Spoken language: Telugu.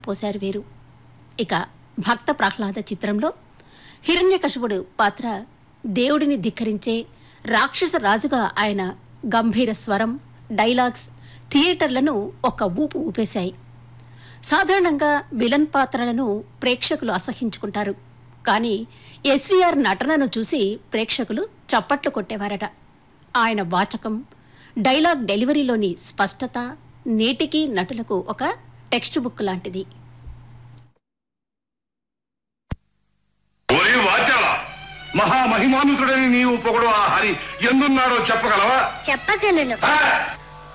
పోశారు వీరు ఇక భక్త ప్రహ్లాద చిత్రంలో హిరణ్యకశిపుడు పాత్ర దేవుడిని ధిక్కరించే రాక్షస రాజుగా ఆయన గంభీర స్వరం డైలాగ్స్ థియేటర్లను ఒక ఊపు ఊపేశాయి సాధారణంగా విలన్ పాత్రలను ప్రేక్షకులు అసహించుకుంటారు కానీ ఎస్వీఆర్ నటనను చూసి ప్రేక్షకులు చప్పట్లు కొట్టేవారట ఆయన వాచకం డైలాగ్ డెలివరీలోని స్పష్టత నేటికి నటులకు ఒక టెక్స్ట్ బుక్ లాంటిది ఓరి వాచాల మహామహిమానుతుడని నీవు పొగడు ఆ హరి ఎందున్నాడో చెప్పగలవా చెప్పగలను ఆ!